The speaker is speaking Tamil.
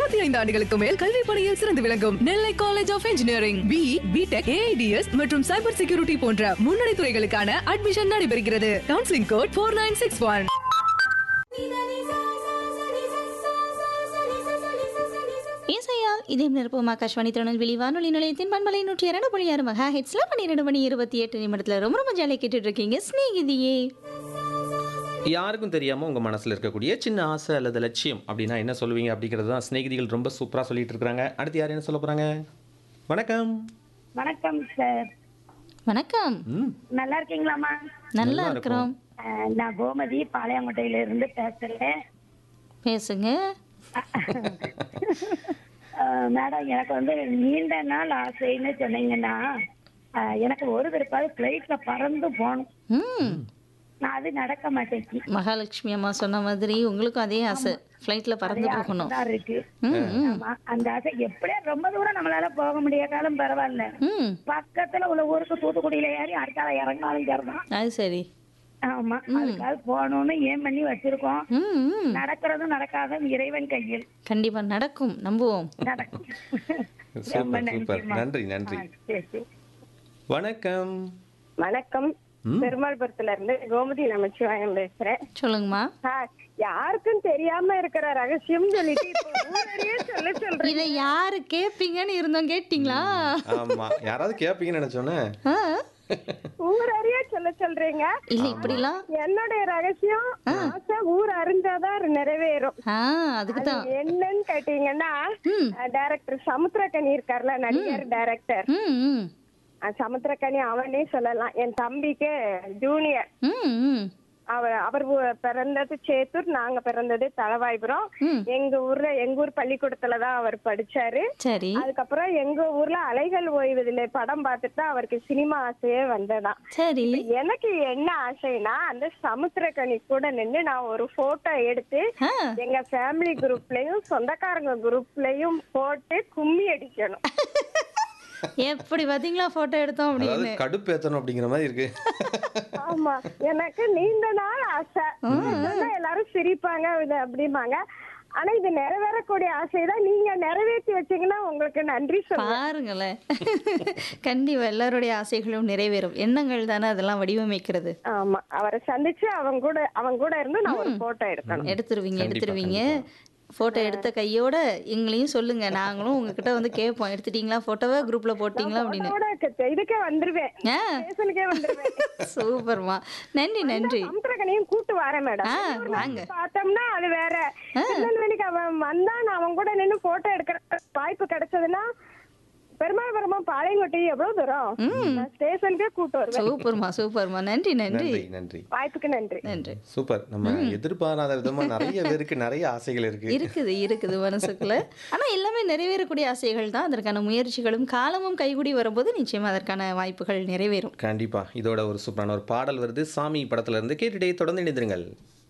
இருபத்தி ஐந்து ஆண்டுகளுக்கு மேல் கல்வி பணியில் சிறந்து விளங்கும் Nellai college of engineering B BTech AIDS மற்றும் சைபர் செக்யூரிட்டி போன்ற முன்னணி துறைகளுக்கான அட்மிஷன் நடைபெறுகிறது counselling code four nine six one இசையால் இதயம் நிரப்பும் ஆகாஷ்வாணி திருநெல்வேலி வானொலி நிலையத்தின் பண்பலை நூற்றி இரண்டு புள்ளி ஆறு மெகா ஹெட்ஸ்ல பன்னிரெண்டு மணி இருபத்தி எட்டு நிமிடத்துல ரொம்ப ரொம்ப ஜாலியாக கேட்டுட்டு இருக்கீங்க ஸ்நேகிதியே யாருக்கும் தெரியாமல் உங்கள் மனசில் இருக்கக்கூடிய சின்ன ஆசை அல்லது லட்சியம் அப்படின்னா என்ன சொல்லுவீங்க அப்படிங்கிறது தான் சிநேகிதிகள் ரொம்ப சூப்பராக சொல்லிட்டு இருக்காங்க அடுத்து யார் என்ன சொல்ல போகிறாங்க வணக்கம் வணக்கம் சார் வணக்கம் ம் நல்லா இருக்கீங்களாம்மா நல்லா இருக்கிறோம் அஹ், நான் கோமதி பாளையங்கோட்டையில இருந்து பேசுறேன் பேசுங்க அஹ், மேடம் எனக்கு வந்து நீண்ட நாள் ஆசைன்னு சொன்னீங்கன்னா அஹ், எனக்கு ஒரு தடவை ஃப்ளைட்ல பறந்து போகணும் ம் நான் அது நடக்க மாட்டேங்குது மகாலட்சுமி அம்மா சொன்ன மாதிரி உங்களுக்கும் அதே ஆசை ஃப்ளைட்டில் பறந்து போகணும் தான் இருக்கு ம் ம் ஆமா, அந்த ஆசை எப்படியா ரொம்ப தூரம் நம்மளால போக முடியாதாலும் பரவாயில்ல ம் பக்கத்துல உள்ள ஊருக்கு தூத்துக்குடியில ஏறி அடுத்தால இறங்கினாலும் சரிதான் அது சரி ஆமா அதுக்காக போகணும்னு ஏன் பண்ணி வச்சிருக்கோம் ம் ம் நடக்கிறதும் நடக்காதும் இறைவன் கையில் கண்டிப்பா நடக்கும் நம்புவோம் நடக்கும் ரொம்ப சூப்பர் சூப்பர் நன்றிம்மா. நன்றி நன்றி ஆ, சரி, சரி. வணக்கம் வணக்கம் ம். பெருமாள்புரத்துல இருந்து கோமதி நமச்சிவாயம் பேசுறேன் சொல்லுங்கம்மா ஆ, யாருக்கும் தெரியாம இருக்கிற ரகசியம் சொல்லிட்டு இப்போ ஊரறிய சொல்ல சொல்றேன் இதை யாரு கேட்பீங்கன்னு இருந்தோம் கேட்டிங்களா ஆமாம் யாராவது கேட்பீங்கன்னு நினச்சோன்னே ஆ? ஊரறிய சொல்ல சொல்றீங்க இல்ல இப்படிலாம் என்னுடைய ரகசியம் ஆசை ஊர் அறிஞ்சாதான் நிறைவேறும் ஆ அதுக்கு தான் என்னன்னு கேட்டீங்கன்னா ம். டைரக்டர் சமுத்திரக்கனி இருக்கார்ல நடிகர் டைரக்டர் ம் ம் சமுத்திரக்கனி அவனே சொல்லலாம் என் தம்பிக்கு ஜூனியர் ம் ம் அவர் அவர் ஊ- பிறந்தது சேத்தூர் நாங்க பிறந்தது தளவாய்புரம் ம். எங்க ஊர்ல எங்க ஊர் பள்ளிக்கூடத்துல தான் அவர் படிச்சாரு சரி அதுக்கப்புறம் எங்க ஊர்ல அலைகள் ஓய்வதில்லை படம் பார்த்துட்டு தான் அவருக்கு சினிமா ஆசையே வந்ததாம் சரி இப்ப எனக்கு என்ன ஆசைனா அந்த சமுத்திரக்கனி கூட நின்னு நான் ஒரு போட்டோ எடுத்து ஆ எங்க ஃபேமிலி குரூப்லயும் சொந்தக்காரங்க குரூப்லயும் போட்டு கும்மி அடிக்கணும் எப்படி பாத்தீங்களா போட்டோ எடுத்தோம் அதாவது அப்படின்னு கடுப்பேற்றணும் அப்படிங்கிற மாதிரி இருக்கு ஆமா எனக்கு நீண்ட நாள் ஆசை சொன்னா எல்லாரும் சிரிப்பாங்க இது அப்படிம்பாங்க ஆனா இது நிறைவேறக்கூடிய ஆசைதான் நீங்க நிறைவேற்றி வச்சீங்கன்னா உங்களுக்கு நன்றி சொல்லுவேன் பாருங்களேன் கண்டிப்பா எல்லாருடைய ஆசைகளும் நிறைவேறும் எண்ணங்கள் தானே அதெல்லாம் வடிவமைக்கிறது ஆமா அவரை சந்திச்சு அவங்க கூட அவங்க கூட இருந்து நான் ஒரு போட்டோ எடுக்கணும் எடுத்துருவீங்க கண்டிப்பா, எடுத்துருவீங்க போட்டோ எடுத்த கையோட எங்களையும் சொல்லுங்க நாங்களும் உங்ககிட்ட வந்து கேட்போம் எடுத்துட்டீங்களா போட்டோவை குரூப்ல போட்டீங்களா அப்படின்னு போட்டோட க- இதுக்கே வந்துருவேன் ஆ ஸ்டேஷனுக்கே வந்துருவேன் சூப்பர்மா நன்றி நன்றி சமுத்திரக்கனையும் கூட்டு வரேன் மேடம் ஆ, வெளியூர்ல வாங்க. இருந்து பார்த்தோம்னா அது வேற திருநெல்வேலிக்கு அவன் வந்தா நான் அவன் கூட நின்னு போட்டோ எடுக்கிற வாய்ப்பு கிடைச்சதுன்னா பெருமாள்புரமா பாளையங்கோட்டை எவ்வளவு தூரம் நான் ஸ்டேஷனுக்கே கூட்டு வருவேன் சூப்பர்மா சூப்பர்மா நன்றி நன்றி நன்றி நன்றி வாய்ப்புக்கு நன்றி நன்றி சூப்பர் நம்ம எதிர்பாராத விதமா நிறைய பேருக்கு நிறைய ஆசைகள் இருக்கு இருக்குது இருக்குது மனசுக்குள்ள ஆனா எல்லாமே நிறைவேறக்கூடிய ஆசைகள் தான் அதற்கான முயற்சிகளும் காலமும் கைகூடி வரும்போது நிச்சயமா அதற்கான வாய்ப்புகள் நிறைவேறும் கண்டிப்பா இதோட ஒரு சூப்பரான ஒரு பாடல் வருது சாமி படத்துல இருந்து கேட்டுட்டே தொடர்ந்து இணைந்திருங்கள்